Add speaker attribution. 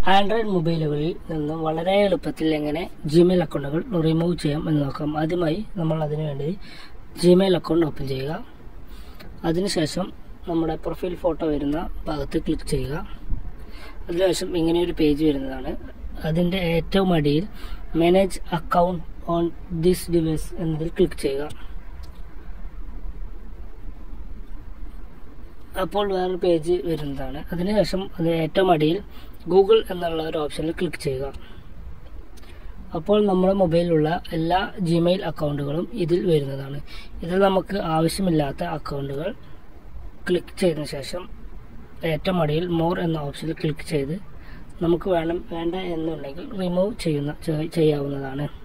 Speaker 1: Android മൊബൈലുകളിൽ നിന്ന് വളരെ എളുപ്പത്തിൽ എങ്ങനെ ജിമെയിൽ അക്കൗണ്ടുകൾ റിമൂവ് ചെയ്യാം എന്ന് നോക്കാം ആദ്യമായി നമ്മൾ അതിനു വേണ്ടി ജിമെയിൽ അക്കൗണ്ട് ഓപ്പൺ ചെയ്യുക അതിനുശേഷം നമ്മുടെ പ്രൊഫൈൽ ഫോട്ടോ വരുന്ന ഭാഗത്ത് ക്ലിക്ക് ചെയ്യുക അതിനുശേഷം ഇങ്ങനെ ഒരു പേജ് വരുന്നതാണ് അതിൻ്റെ ഏറ്റവും അടിയിൽ manage account on this device എന്നതിൽ ക്ലിക്ക് ചെയ്യുക അപ്പോൾ വേറൊരു പേജ് വരുന്നതാണ് അതിനുശേഷം അത് ഏറ്റവും അടിയിൽ ഗൂഗിൾ എന്നുള്ള ഒരു ഓപ്ഷനിൽ ക്ലിക്ക് ചെയ്യുക അപ്പോൾ നമ്മുടെ മൊബൈലിലുള്ള എല്ലാ ജിമെയിൽ അക്കൗണ്ടുകളും ഇതിൽ വരുന്നതാണ് ഇതിൽ നമുക്ക് ആവശ്യമില്ലാത്ത അക്കൗണ്ടുകൾ ക്ലിക്ക് ചെയ്തതിന് ശേഷം ഏറ്റവും അടിയിൽ മോർ എന്ന ഓപ്ഷനിൽ ക്ലിക്ക് ചെയ്ത് നമുക്ക് വേണം വേണ്ട എന്നുണ്ടെങ്കിൽ റിമൂവ് ചെയ്യുന്ന ചെയ്യാവുന്നതാണ്